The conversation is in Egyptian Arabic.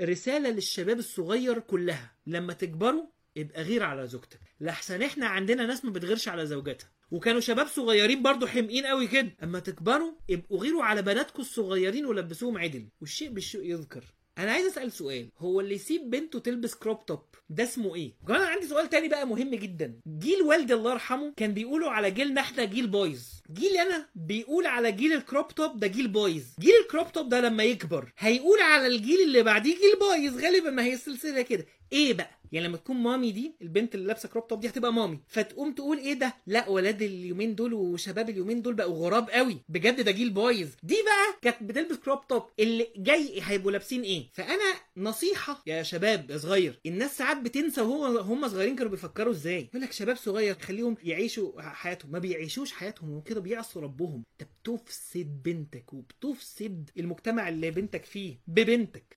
رساله للشباب الصغير كلها لما تكبروا ابقى غير على زوجتك لحسن احنا عندنا ناس ما بتغيرش على زوجاتها وكانوا شباب صغيرين برضو حمقين قوي كده اما تكبروا ابقوا غيروا على بناتكم الصغيرين ولبسوهم عدل والشيء بالشيء يذكر انا عايز اسال سؤال هو اللي يسيب بنته تلبس كروب توب ده اسمه ايه وكمان أنا عندي سؤال تاني بقى مهم جدا جيل والدي الله يرحمه كان بيقولوا على جيلنا احنا جيل بايظ جيلي انا بيقول على جيل الكروب توب ده جيل بايظ جيل الكروب توب ده لما يكبر هيقول على الجيل اللي بعديه جيل بايظ غالبا ما هي السلسله كده ايه بقى يعني لما تكون مامي دي البنت اللي لابسه كروب توب دي هتبقى مامي فتقوم تقول ايه ده لا ولاد اليومين دول وشباب اليومين دول بقوا غراب قوي بجد ده جيل بايظ دي بقى كانت بتلبس كروب توب اللي جاي هيبقوا لابسين ايه فانا نصيحه يا شباب يا صغير الناس ساعات بتنسى وهو هم صغيرين كانوا بيفكروا ازاي يقول لك شباب صغير خليهم يعيشوا حياتهم ما بيعيشوش حياتهم وكده بيعصوا ربهم انت بتفسد بنتك وبتفسد المجتمع اللي بنتك فيه ببنتك